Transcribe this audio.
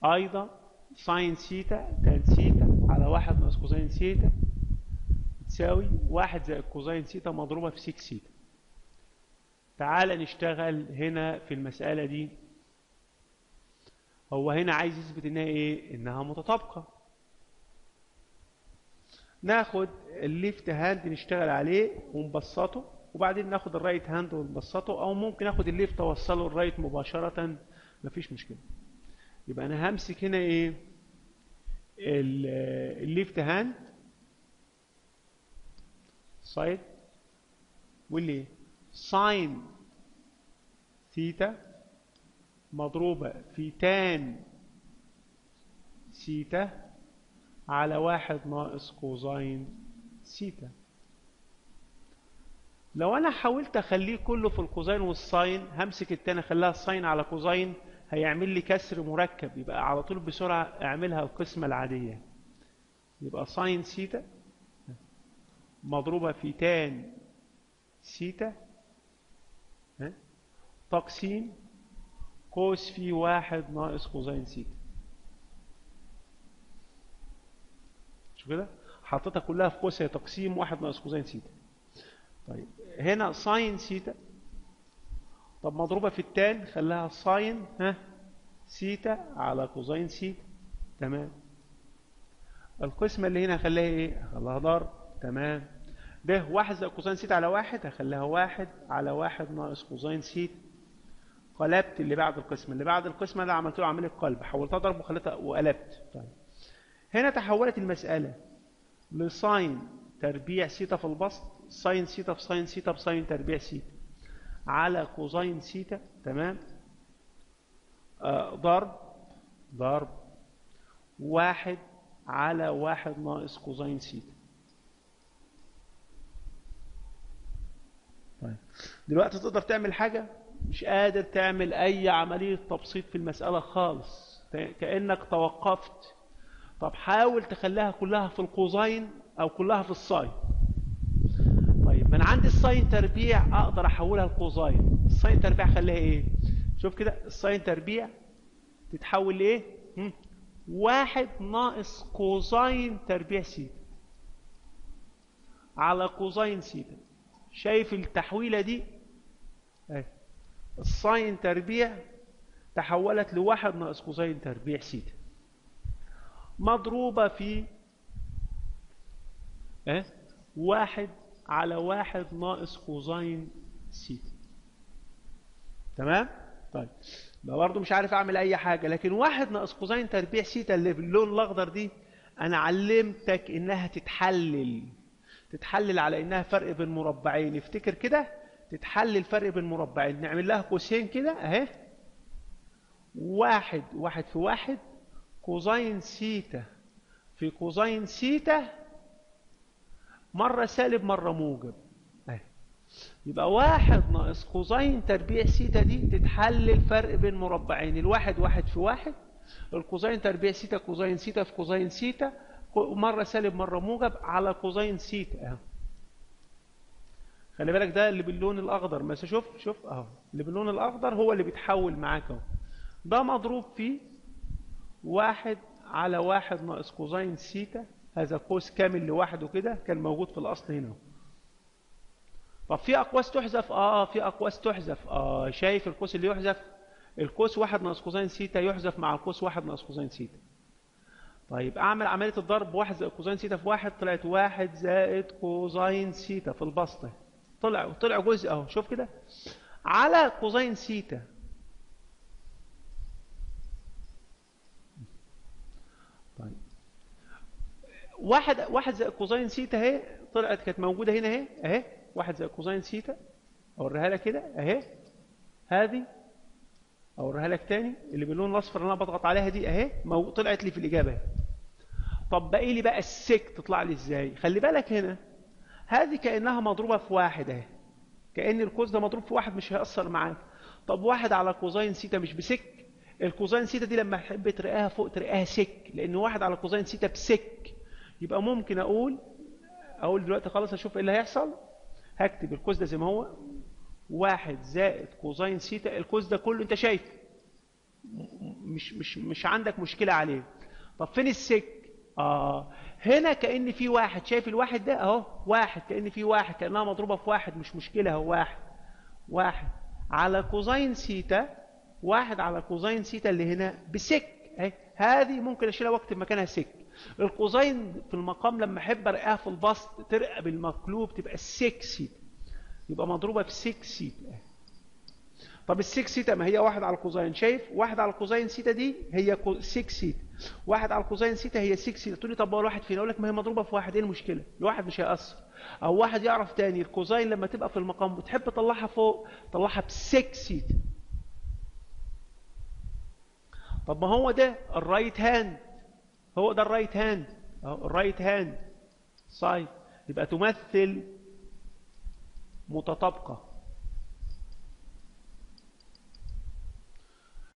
أيضا ساين سيتا تان سيتا على واحد ناقص كوزين سيتا تساوي واحد زائد كوزين سيتا مضروبة في 6 سيتا تعال نشتغل هنا في المسألة دي هو هنا عايز يثبت انها ايه انها متطابقة ناخد الليفت هاند نشتغل عليه ونبسطه وبعدين ناخد الرايت هاند ونبسطه او ممكن اخد الليفت اوصله الرايت مباشرة مفيش مشكلة يبقى انا همسك هنا ايه ال- الليفت هاند سايد واللي ساين ثيتا مضروبة في تان سيتا على واحد ناقص كوزين سيتا لو انا حاولت اخليه كله في الكوزين والساين همسك التاني اخليها ساين على كوزين هيعمل لي كسر مركب يبقى على طول بسرعة اعملها القسمة العادية يبقى ساين سيتا مضروبة في تان سيتا ها؟ تقسيم كوس في واحد ناقص كوزين سيتا شوف كده حطيتها كلها في قوس هي تقسيم واحد ناقص كوزين سيتا طيب هنا ساين سيتا طب مضروبة في التان خلاها ساين ها سيتا على كوزين سيتا تمام القسمة اللي هنا هخليها ايه هخليها ضرب تمام ده واحد زائد كوزين سيتا على واحد هخليها واحد على واحد ناقص كوزين سيتا قلبت اللي بعد القسمة اللي بعد القسمة ده عملت له عملية قلب حولتها ضرب وخليتها وقلبت طيب هنا تحولت المسألة لساين تربيع سيتا في البسط ساين سيتا في ساين سيتا بساين تربيع سيتا على كوزين سيتا تمام آه ضرب ضرب واحد على واحد ناقص كوزين سيتا طيب دلوقتي تقدر تعمل حاجة مش قادر تعمل أي عملية تبسيط في المسألة خالص كأنك توقفت طب حاول تخليها كلها في الكوزين أو كلها في الساين طيب من عندي الساين تربيع أقدر أحولها لكوزين الساين تربيع خليها إيه شوف كده الساين تربيع تتحول لإيه هم؟ واحد ناقص كوزين تربيع سيتا على كوزين سيتا شايف التحويلة دي اهي الساين تربيع تحولت لواحد ناقص كوزين تربيع سيتا مضروبة في اه واحد على واحد ناقص كوزين سيتا تمام طيب ده برضه مش عارف اعمل اي حاجة لكن واحد ناقص كوزين تربيع سيتا اللي باللون الاخضر دي انا علمتك انها تتحلل تتحلل على انها فرق بين مربعين افتكر كده تتحلل الفرق بين مربعين نعمل لها قوسين كده اهي واحد واحد في واحد كوزين سيتا في كوزين سيتا مرة سالب مرة موجب اهي يبقى واحد ناقص كوزين تربيع سيتا دي تتحلل فرق بين مربعين الواحد واحد في واحد الكوزين تربيع سيتا كوزين سيتا في كوزين سيتا مرة سالب مرة موجب على كوزين سيتا اهو خلي بالك ده اللي باللون الاخضر بس شوف شوف اهو اللي باللون الاخضر هو اللي بيتحول معاك اهو ده مضروب في واحد على واحد ناقص كوزين سيتا هذا قوس كامل لوحده كده كان موجود في الاصل هنا طب في اقواس تحذف اه في اقواس تحذف اه شايف القوس اللي يحذف القوس واحد ناقص كوزين سيتا يحذف مع القوس واحد ناقص كوزين سيتا طيب اعمل عملية الضرب واحد زائد كوزين سيتا في واحد طلعت واحد زائد كوزين سيتا في البسطة طلع طلع جزء اهو شوف كده على كوزين سيتا طيب واحد واحد زائد كوزين سيتا اهي طلعت كانت موجودة هنا اهي اهي واحد زائد كوزين سيتا اوريها لك كده اهي هذه اوريها لك تاني اللي باللون الاصفر اللي انا بضغط عليها دي اهي مو... طلعت لي في الاجابه طب باقي لي بقى السك تطلع لي ازاي خلي بالك هنا هذه كانها مضروبه في واحد اهي كان الكوز ده مضروب في واحد مش هيأثر معاك طب واحد على كوزين سيتا مش بسك الكوزين سيتا دي لما تحب ترقاها فوق ترقاها سك لان واحد على كوزين سيتا بسك يبقى ممكن اقول اقول دلوقتي خلاص اشوف ايه اللي هيحصل هكتب الكوز ده زي ما هو واحد زائد كوزين سيتا الكوز ده كله انت شايفه مش مش مش عندك مشكلة عليه طب فين السك اه هنا كأن في واحد شايف الواحد ده اهو واحد كأن في واحد كأنها مضروبة في واحد مش مشكلة هو واحد واحد على كوزين سيتا واحد على كوزين سيتا اللي هنا بسك اهي هذه ممكن اشيلها واكتب مكانها سك الكوزين في المقام لما احب ارقاها في البسط ترقى بالمقلوب تبقى السك سيتا يبقى مضروبة في سك سيتا طب السك سيتا ما هي واحد على الكوزين شايف واحد على الكوزين سيتا دي هي سك سيتا واحد على الكوزين سيتا هي سك سيتا تقول لي طب هو الواحد فين اقول لك ما هي مضروبه في واحد ايه المشكله الواحد مش هيأثر او واحد يعرف تاني الكوزين لما تبقى في المقام بتحب تطلعها فوق طلعها بسك سيتا طب ما هو ده الرايت هاند هو ده الرايت هاند اهو الرايت هاند سايد يبقى تمثل متطابقه